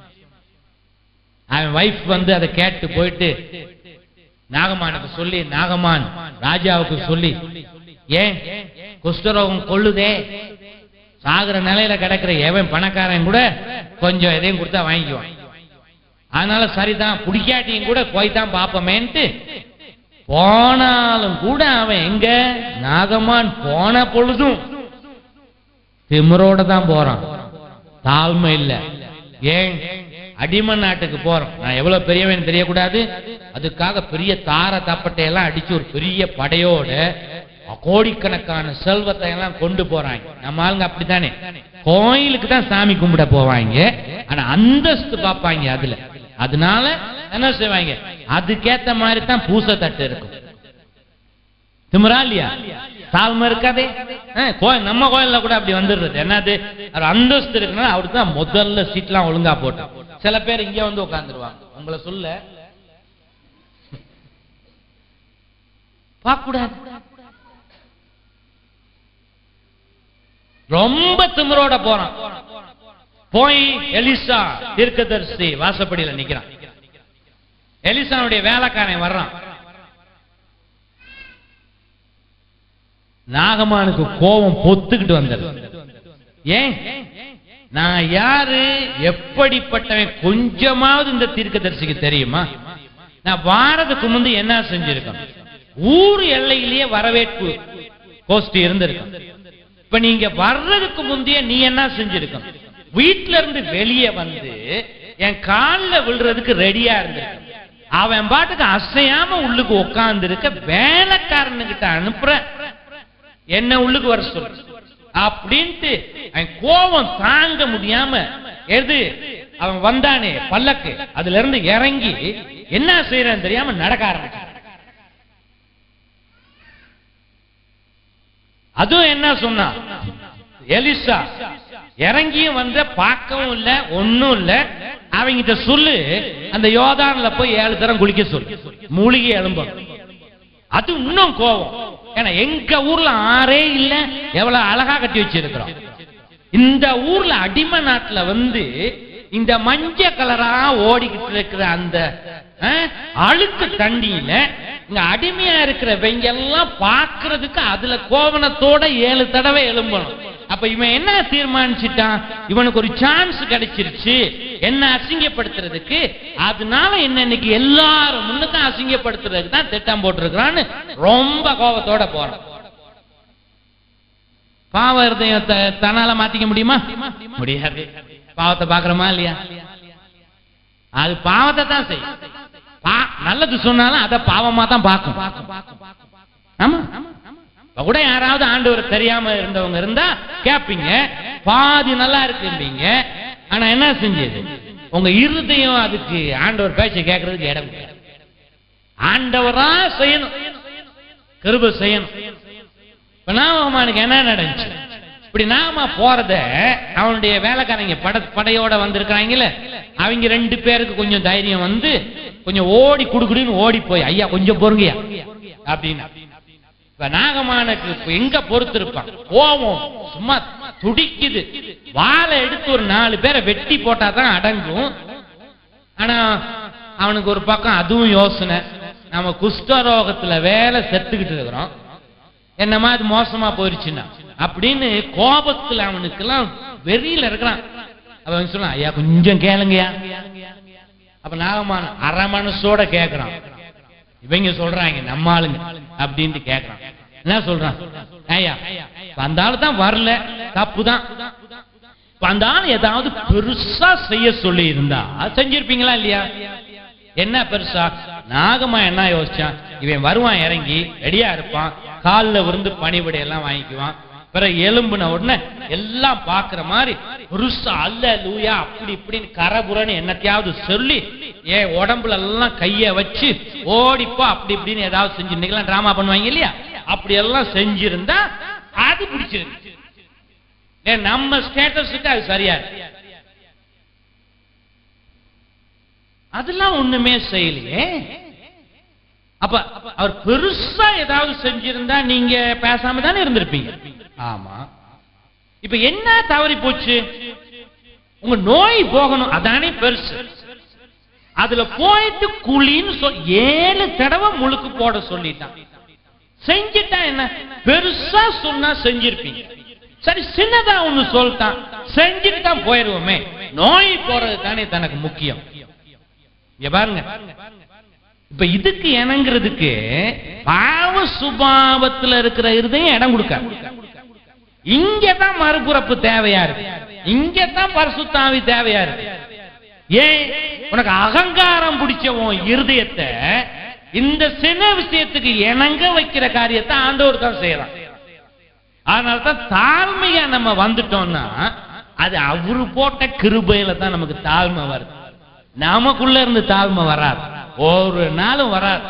அவன் வைஃப் வந்து அதை கேட்டு போயிட்டு நாகமானுக்கு சொல்லி நாகமான் ராஜாவுக்கு சொல்லி ஏன் குஷ்டரோகம் கொள்ளுதே சாகுற நிலையில கிடக்கிற எவன் பணக்காரன் கூட கொஞ்சம் எதையும் கொடுத்தா வாங்கிக்குவான் அதனால சரிதான் பிடிக்காட்டியும் கூட போய் தான் பார்ப்போமேன்ட்டு போனாலும் கூட அவன் எங்க நாகமான் போன பொழுதும் திமிரோட தான் போறான் தாழ்மை இல்ல ஏன் அடிமை நாட்டுக்கு போறோம் நான் எவ்வளவு பெரியவன் தெரியக்கூடாது அதுக்காக பெரிய தார தப்பட்டை எல்லாம் அடிச்சு ஒரு பெரிய படையோட கோடிக்கணக்கான செல்வத்தை எல்லாம் கொண்டு போறாங்க நம்ம ஆளுங்க அப்படித்தானே கோயிலுக்கு தான் சாமி கும்பிட போவாங்க ஆனா அந்தஸ்து பார்ப்பாங்க அதுல அதனால என்ன செய்வாங்க அதுக்கேத்த மாதிரி தான் பூசை தட்டு இருக்கும் திமிரா இல்லையா தாழ்மை இருக்காதே ஆ, கோயில் நம்ம கோயில்ல கூட அப்படி வந்துடுறது என்னது அவர் அந்தஸ்து இருக்குன்னா அவருக்கு தான் முதல்ல சீட்லாம் ஒழுங்கா போட்டோம் சில பேர் இங்க வந்து உட்கார்ந்துருவாங்க உங்களை சொல்ல பார்க்க கூடாது ரொம்ப திமிரோட போறான் போய் எலிசா தீர்க்கதரிசி வாசப்படியில நிக்கிறான் எலிசாவுடைய வேலைக்காரன் வர்றான் நாகமானுக்கு கோபம் பொத்துக்கிட்டு வந்தது ஏன் நான் யாரு எப்படிப்பட்டவன் கொஞ்சமாவது இந்த தீர்க்கதரிசிக்கு தெரியுமா நான் வாரதுக்கு முந்தி என்ன செஞ்சிருக்கணும் ஊர் எல்லையிலேயே வரவேற்பு கோஷ்டி இருந்திருக்கும் இப்ப நீங்க வர்றதுக்கு முந்தைய நீ என்ன செஞ்சிருக்கணும் வீட்ல இருந்து வெளியே வந்து என் கால்ல விழுறதுக்கு ரெடியா இருந்திருக்கணும் அவன் பாட்டுக்கு அசையாம உள்ளுக்கு உட்கார்ந்து இருக்க வேலைக்காரனுக்கிட்ட அனுப்புற என்ன உள்ளுக்கு வர சொல்லு அப்படின்ட்டு அவன் கோபம் தாங்க முடியாம எது அவன் வந்தானே பல்லக்கு அதுல இருந்து இறங்கி என்ன செய்யறான்னு தெரியாம நடக்க ஆரம்பிச்சான் அதுவும் என்ன சொன்னா எலிசா இறங்கியும் வந்து பார்க்கவும் இல்ல ஒண்ணும் இல்ல அவங்கிட்ட சொல்லு அந்த யோதான்ல போய் ஏழு தரம் குளிக்க சொல்லு மூலிகை எழும்பணும் அது இன்னும் கோபம் ஏன்னா எங்க ஊர்ல ஆறே இல்ல எவ்வளவு அழகா கட்டி வச்சிருக்கிறோம் இந்த ஊர்ல அடிமை நாட்டுல வந்து இந்த மஞ்ச கலரா ஓடிக்கிட்டு இருக்கிற அந்த அஹ், அழுக்கு தண்ணியில இங்க அடிமையா இருக்கிறவங்க எல்லாம் பாக்குறதுக்கு அதுல கோவணத்தோட ஏழு தடவை எழும்பணும் அப்ப இவன் என்ன தீர்மானிச்சிட்டான் இவனுக்கு ஒரு சான்ஸ் கிடைச்சிருச்சு என்ன அசிங்கப்படுத்துறதுக்கு அதனால என்ன இன்னைக்கு எல்லாரும் முன்னுக்கும் அசிங்கப்படுத்துறதுக்கு தான் திட்டம் போட்டிருக்கிறான்னு ரொம்ப கோபத்தோட போறான் பாவ இருதயத்தை தன்னால மாத்திக்க முடியுமா முடியாது பாவத்தை பாக்குறோமா இல்லையா அது பாவத்தை தான் செய்யும் பா- நல்லது சொன்னாலும் அதை பாவமா தான் பார்க்கும் ஆமா இப்ப கூட யாராவது ஆண்டவர் தெரியாம இருந்தவங்க இருந்தா கேப்பீங்க பாதி நல்லா இருக்கும்பீங்க ஆனா என்ன செஞ்சது உங்க இருதயம் அதுக்கு ஆண்டவர் பேச்ச கேட்கறதுக்கு இடம் கொடுக்காது. ஆண்டவரா செய்யணும் கிருப செய்யணும் இப்ப நாமமானுக்கு என்ன நடந்துச்சு இப்படி நாம போறத அவனுடைய வேலைக்காரங்க பட படையோட வந்திருக்கிறாங்கல்ல அவங்க ரெண்டு பேருக்கு கொஞ்சம் தைரியம் வந்து கொஞ்சம் ஓடி குடுக்குடுன்னு ஓடி போய் ஐயா கொஞ்சம் பொறுங்கய்யா அப்படின்னு இப்ப நாகமானுக்கு இப்ப எங்க பொறுத்திருப்பான் கோவம் சும்மா துடிக்குது வாளை எடுத்து ஒரு நாலு பேரை வெட்டி போட்டா தான் அடங்கும் ஆனா அவனுக்கு ஒரு பக்கம் அதுவும் யோசனை நம்ம குஷ்டரோகத்துல வேலை செத்துக்கிட்டு இருக்கிறோம் என்னமா அது மோசமா போயிருச்சுன்னா அப்படின்னு கோபத்துல அவனுக்கெல்லாம் வெறியில இருக்கிறான் அவன் சொன்னான் ஐயா கொஞ்சம் கேளுங்கய்யா அப்ப நாகமான அரை மனசோட கேக்குறான் இவங்க சொல்றாங்க நம்ம ஆளுங்க அப்படின்ட்டு கேக்குறான் என்ன சொல்றான் ஐயா இப்ப அந்த ஆளு தான் வரல தப்பு தான் இப்ப அந்த ஆள் ஏதாவது பெருசா செய்ய சொல்லி இருந்தா செஞ்சிருப்பீங்களா இல்லையா என்ன பெருசா நாகமா என்ன யோசிச்சான் இவன் வருவான் இறங்கி ரெடியா இருப்பான் கால்ல விருந்து பணிவிடை எல்லாம் வாங்கிக்குவான் பிறகு எலும்புன உடனே எல்லாம் பாக்குற மாதிரி பெருசா அல்ல லூயா அப்படி இப்படின்னு கரபுரன்னு என்னத்தையாவது சொல்லி ஏன் உடம்புல எல்லாம் கைய வச்சு ஓடிப்போ அப்படி இப்படின்னு ஏதாவது செஞ்சு இன்னைக்கெல்லாம் டிராமா பண்ணுவாங்க இல்லையா அப்படி எல்லாம் செஞ்சிருந்தா அது பிடிச்சிருக்கு ஏன் நம்ம ஸ்டேட்டஸுக்கு அது சரியா இருக்கு. அதெல்லாம் ஒண்ணுமே செய்யலையே அப்ப அவர் பெருசா ஏதாவது செஞ்சிருந்தா நீங்க பேசாம தானே இருந்திருப்பீங்க ஆமா இப்ப என்ன தவறி போச்சு உங்க நோய் போகணும் அதானே பெருசு அதுல போயிட்டு குழின்னு சொல் ஏழு தடவை முழுக்கு போட சொல்லிட்டான் செஞ்சிட்டா என்ன பெருசா சொன்னா செஞ்சிருப்பீங்க சரி சின்னதா ஒண்ணு சொல்லிட்டான் செஞ்சுட்டு தான் போயிருவோமே நோய் போறது தானே தனக்கு முக்கியம் இங்க பாருங்க இப்ப இதுக்கு இணங்குறதுக்கு பாவ சுபாவத்துல இருக்கிற இருதையும் இடம் கொடுக்க இங்கதான் மறுபுறப்பு தேவையா இருக்கு இங்கதான் பரிசுத்தாவி தேவையா இருக்கு ஏன் உனக்கு அகங்காரம் பிடிச்ச உன் இருதயத்தை இந்த சின்ன விஷயத்துக்கு இணங்க வைக்கிற காரியத்தை ஆண்டவர் தான் செய்யறான் அதனாலதான் தாழ்மையா நம்ம வந்துட்டோம்னா அது அவரு போட்ட கிருபையில தான் நமக்கு தாழ்மை வருது நமக்குள்ள இருந்து தாழ்மை வராது ஒரு நாளும் வராது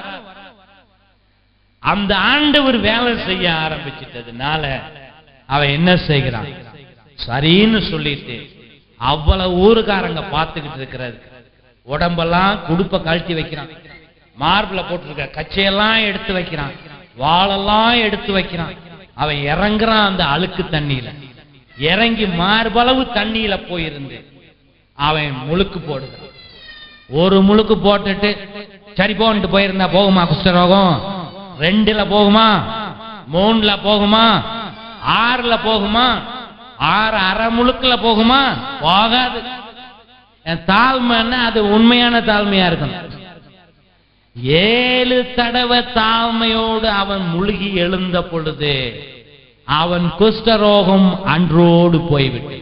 அந்த ஆண்டவர் வேலை செய்ய ஆரம்பிச்சிட்டதுனால அவன் என்ன செய்கிறான் சரின்னு சொல்லிட்டு அவ்வளவு ஊருக்காரங்க பார்த்துக்கிட்டு இருக்கிறது உடம்பெல்லாம் குடுப்ப கழட்டி வைக்கிறான் மார்பிள போட்டிருக்க கச்சையெல்லாம் எடுத்து வைக்கிறான் வாளெல்லாம் எடுத்து வைக்கிறான் அவன் இறங்குறான் அந்த அழுக்கு தண்ணியில இறங்கி மார்பளவு தண்ணியில போயிருந்து அவன் முழுக்கு போடுகிறான் ஒரு முழுக்கு போட்டுட்டு சரி போன்ட்டு போயிருந்தா போகுமா குஷ்டரோகம் ரெண்டுல போகுமா மூணுல போகுமா ஆறுல போகுமா ஆறு அரை முழுக்குல போகுமா போகாது என் தாழ்மைன்னா அது உண்மையான தாழ்மையா இருக்கணும் ஏழு தடவை தாழ்மையோடு அவன் முழுகி எழுந்த பொழுது அவன் குஷ்டரோகம் அன்றோடு போய்விட்டு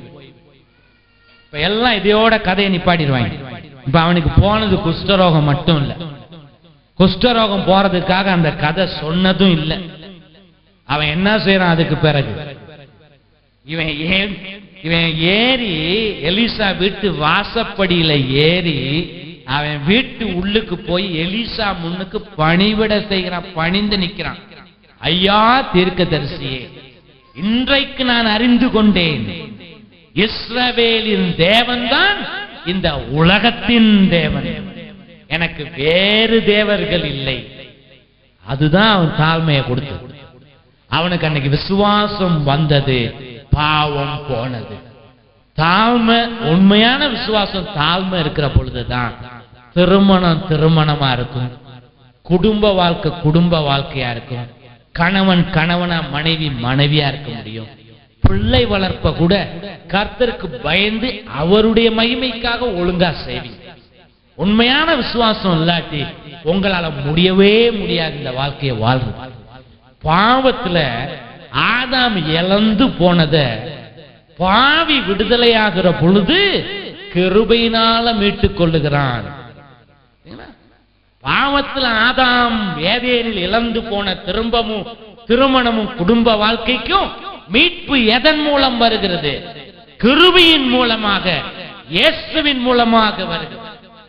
இப்ப எல்லாம் இதையோட கதையை நிப்பாட்டிடுவாங்க இப்ப அவனுக்கு போனது குஷ்டரோகம் மட்டும் இல்ல குஷ்டரோகம் போறதுக்காக அந்த கதை சொன்னதும் இல்ல அவன் என்ன செய்யறான் அதுக்கு பிறகு இவன் ஏ- இவன் ஏறி எலிசா வீட்டு வாசப்படியில ஏறி அவன் வீட்டு உள்ளுக்கு போய் எலிசா முன்னுக்கு பணிவிட செய்கிறான் பணிந்து நிக்கிறான் ஐயா தீர்க்கதரிசியே இன்றைக்கு நான் அறிந்து கொண்டேன் இஸ்ரவேலின் தேவன்தான் இந்த உலகத்தின் தேவன் எனக்கு வேறு தேவர்கள் இல்லை அதுதான் அவன் தாழ்மையை கொடுத்தது அவனுக்கு அன்னைக்கு விசுவாசம் வந்தது பாவம் போனது தாழ்மை உண்மையான விசுவாசம் தாழ்மை இருக்கிற பொழுதுதான் திருமணம் திருமணமா இருக்கும் குடும்ப வாழ்க்கை குடும்ப வாழ்க்கையா இருக்கும் கணவன் கணவனா மனைவி மனைவியா இருக்க முடியும் பிள்ளை வளர்ப்ப கூட கர்த்தருக்கு பயந்து அவருடைய மகிமைக்காக ஒழுங்கா செய்வீங்க உண்மையான விசுவாசம் இல்லாட்டி உங்களால முடியவே முடியாது இந்த வாழ்க்கையை வாழ்றது பாவத்துல ஆதாம் இழந்து போனத பாவி விடுதலையாகிற பொழுது கிருபையினால மீட்டுக் கொள்ளுகிறான் சரிங்களா? பாவத்துல ஆதாம் வேதேனில் இழந்து போன திரும்பமும் திருமணமும் குடும்ப வாழ்க்கைக்கும் மீட்பு எதன் மூலம் வருகிறது கிருபையின் மூலமாக இயேசுவின் மூலமாக வருகிறது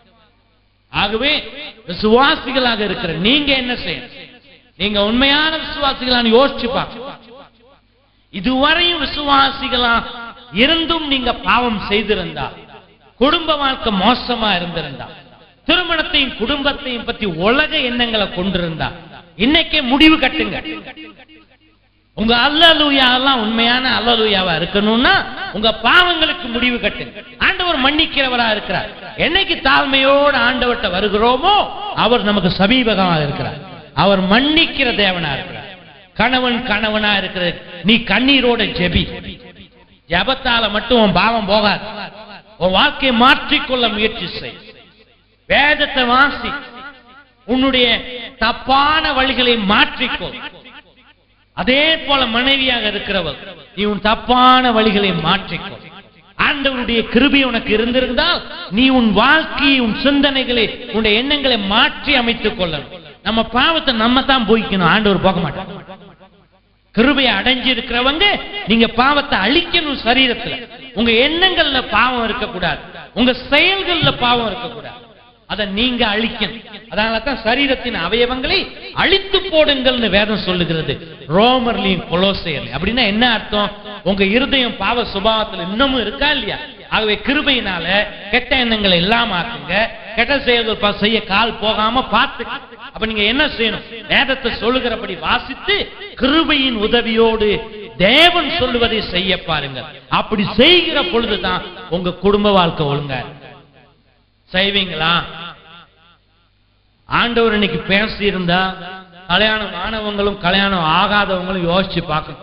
ஆகவே விசுவாசிகளாக இருக்கிற நீங்க என்ன செய்யணும் நீங்க உண்மையான விசுவாசிகளான்னு யோசிச்சு பார்க்க இதுவரையும் விசுவாசிகளா இருந்தும் நீங்க பாவம் செய்திருந்தா குடும்ப வாழ்க்கை மோசமா இருந்திருந்தா திருமணத்தையும் குடும்பத்தையும் பத்தி உலக எண்ணங்களை கொண்டிருந்தா இன்னைக்கே முடிவு கட்டுங்க உங்க அல்லலுயா எல்லாம் உண்மையான அல்லலுயாவா இருக்கணும்னா உங்க பாவங்களுக்கு முடிவு கட்டுங்க ஆண்டவர் மன்னிக்கிறவரா இருக்கிறார் என்னைக்கு தாழ்மையோடு ஆண்டவர்கிட்ட வருகிறோமோ அவர் நமக்கு சமீபகமாக இருக்கிறார் அவர் மன்னிக்கிற தேவனா இருக்கிறார் கணவன் கணவனா இருக்கிற நீ கண்ணீரோட ஜெபி ஜெபத்தால மட்டும் உன் பாவம் போகாது உன் வாழ்க்கையை மாற்றிக்கொள்ள முயற்சி செய் வேதத்தை வாசி உன்னுடைய தப்பான வழிகளை மாற்றிக்கொள் அதே போல மனைவியாக இருக்கிறவர் நீ உன் தப்பான வழிகளை மாற்றிக்கொள் ஆண்டவருடைய கிருபை உனக்கு இருந்திருந்தால் நீ உன் வாழ்க்கையை உன் சிந்தனைகளை உன்னுடைய எண்ணங்களை மாற்றி அமைத்துக் கொள்ளணும் நம்ம பாவத்தை நம்ம தான் போய்க்கணும் ஆண்டவர் போக மாட்டார் கிருபையை அடைஞ்சு இருக்கிறவங்க நீங்க பாவத்தை அழிக்கணும் சரீரத்துல உங்க எண்ணங்கள்ல பாவம் இருக்கக்கூடாது உங்க செயல்கள்ல பாவம் இருக்கக்கூடாது அதை நீங்க அழிக்கணும் அதனால தான் சரீரத்தின் அவயவங்களை அழித்து போடுங்கள்னு வேதம் சொல்லுகிறது ரோமர்லையும் கொலோசையர்லையும் அப்படின்னா என்ன அர்த்தம் உங்க இருதயம் பாவ சுபாவத்துல இன்னமும் இருக்கா இல்லையா ஆகவே கிருபையினால கெட்ட எண்ணங்களை இல்லாம ஆக்குங்க கெட்ட செயல்கள் ப- செய்ய கால் போகாம பார்த்து அப்ப நீங்க என்ன செய்யணும் வேதத்தை சொல்லுகிறபடி வாசித்து கிருபையின் உதவியோடு தேவன் சொல்லுவதை செய்ய பாருங்க அப்படி செய்கிற பொழுதுதான் உங்க குடும்ப வாழ்க்கை ஒழுங்கா இருக்கும். செய்வீங்களா ஆண்டவர் இன்னைக்கு பேசி இருந்தா கல்யாணம் ஆனவங்களும் கல்யாணம் ஆகாதவங்களும் யோசிச்சு பார்க்கணும்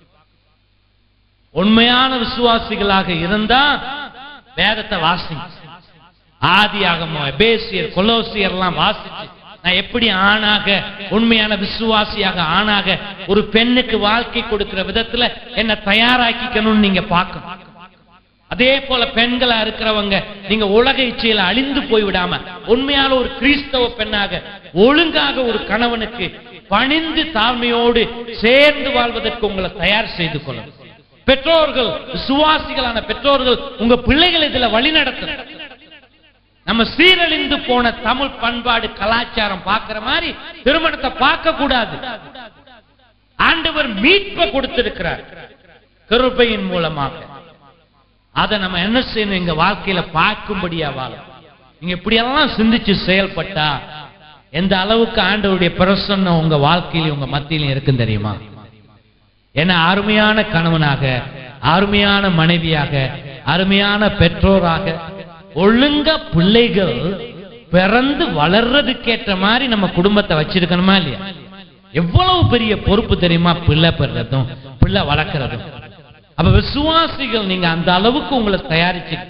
உண்மையான விசுவாசிகளாக இருந்தா வேதத்தை வாசிங்க ஆதியாகமோ எபேசியர் கொலோசியர் எல்லாம் வாசிச்சு நான் எப்படி ஆணாக உண்மையான விசுவாசியாக ஆணாக ஒரு பெண்ணுக்கு வாழ்க்கை கொடுக்கிற விதத்துல என்ன தயாராக்கிக்கணும்னு நீங்க பார்க்கணும் அதே போல பெண்களா இருக்கிறவங்க நீங்க உலக இச்சையில அழிந்து போய் விடாம உண்மையான ஒரு கிறிஸ்தவ பெண்ணாக ஒழுங்காக ஒரு கணவனுக்கு பணிந்து தாழ்மையோடு சேர்ந்து வாழ்வதற்கு உங்களை தயார் செய்து கொள்ளணும் பெற்றோர்கள் விசுவாசிகளான பெற்றோர்கள் உங்க பிள்ளைகளை இதுல வழி நம்ம சீரழிந்து போன தமிழ் பண்பாடு கலாச்சாரம் பார்க்கிற மாதிரி திருமணத்தை பார்க்க கூடாது ஆண்டவர் மீட்பை கொடுத்திருக்கிறார் கிருபையின் மூலமாக அதை நம்ம என்ன செய்யணும் எங்க வாழ்க்கையில பார்க்கும்படியா வாழும் நீங்க இப்படியெல்லாம் சிந்திச்சு செயல்பட்டா எந்த அளவுக்கு ஆண்டவருடைய பிரசன்னம் உங்க வாழ்க்கையிலும் உங்க மத்தியிலும் இருக்குன்னு தெரியுமா ஏன்னா அருமையான கணவனாக அருமையான மனைவியாக அருமையான பெற்றோராக ஒழுங்கா பிள்ளைகள் பிறந்து வளர்றதுக்கேற்ற மாதிரி நம்ம குடும்பத்தை வச்சிருக்கணுமா இல்லையா எவ்வளவு பெரிய பொறுப்பு தெரியுமா பிள்ளை பெறதும் பிள்ளை வளர்க்கறதும் அப்ப விசுவாசிகள் நீங்க அந்த அளவுக்கு உங்களை தயாரிச்சுக்கிட்ட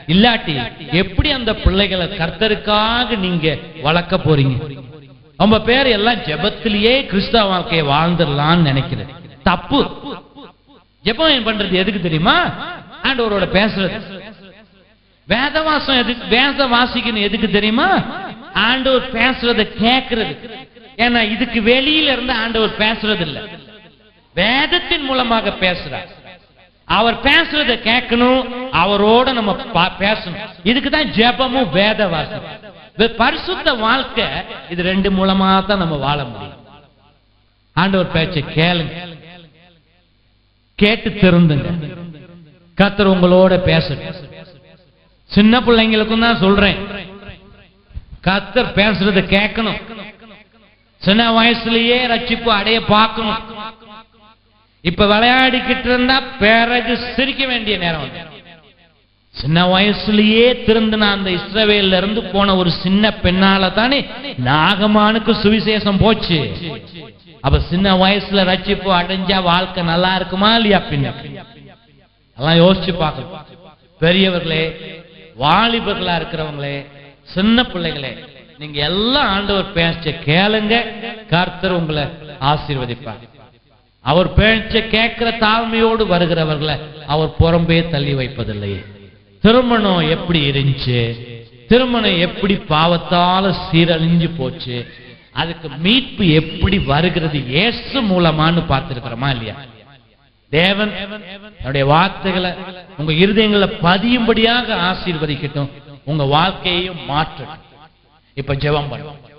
இல்லாட்டி எப்படி அந்த பிள்ளைகளை கர்த்தருக்காக நீங்க வளர்க்க போறீங்க ரொம்ப பேர் எல்லாம் ஜெபத்திலேயே கிறிஸ்தவ வாழ்க்கையை வாழ்ந்துடலாம்னு நினைக்கிறது தப்பு ஜெபம் பண்றது எதுக்கு தெரியுமா ஆண்டவரோட பேசுறது வேதவாசம் எதுக்கு வேத வாசிக்கணும் எதுக்கு தெரியுமா ஆண்டவர் பேசுறத கேட்கறது ஏன்னா இதுக்கு வெளியில இருந்து ஆண்டவர் பேசுறது இல்ல வேதத்தின் மூலமாக பேசுறார் அவர் பேசுறத கேட்கணும் அவரோட நம்ம பா- பேசணும் இதுக்கு தான் ஜெபமும் வேத வாசம் பரிசுத்த வாழ்க்கை இது ரெண்டு மூலமா தான் நம்ம வாழ முடியும் ஆண்டவர் பேச்சை கேளுங்க கேட்டு திருந்துங்க கர்த்தர் உங்களோட பேசட்டும் சின்ன பிள்ளைங்களுக்கும் தான் சொல்றேன் கர்த்தர் பேசுறத கேட்கணும் சின்ன வயசுலயே ரட்சிப்பு அடைய பார்க்கணும் இப்ப விளையாடிக்கிட்டு இருந்தா பிறகு சிரிக்க வேண்டிய நேரம் வந்து சின்ன வயசுலயே திருந்தின அந்த இஸ்ரவேல்ல இருந்து போன ஒரு சின்ன பெண்ணால தானே நாகமானுக்கு சுவிசேஷம் போச்சு அப்ப சின்ன வயசுல ரட்சிப்பு அடைஞ்சா வாழ்க்கை நல்லா இருக்குமா இல்லையா பின்ன அதெல்லாம் யோசிச்சு பார்க்கணும் பெரியவர்களே வாலிபர்களா இருக்கிறவங்களே சின்ன பிள்ளைகளே நீங்க எல்லாம் ஆண்டவர் பேச்ச கேளுங்க கர்த்தர் உங்களை ஆசீர்வதிப்பார் அவர் பேச்ச கேட்கிற தாழ்மையோடு வருகிறவர்களை அவர் புறம்பே தள்ளி வைப்பதில்லையே திருமணம் எப்படி இருந்துச்சு திருமணம் எப்படி பாவத்தால சீரழிஞ்சு போச்சு அதுக்கு மீட்பு எப்படி வருகிறது இயேசு மூலமான்னு பார்த்திருக்கிறோமா இல்லையா தேவன் தன்னுடைய வார்த்தைகளை உங்க இருதயங்களை பதியும்படியாக ஆசீர்வதிக்கட்டும் உங்க வாழ்க்கையையும் மாற்றட்டும் இப்ப ஜெபம் பண்ணுவோம்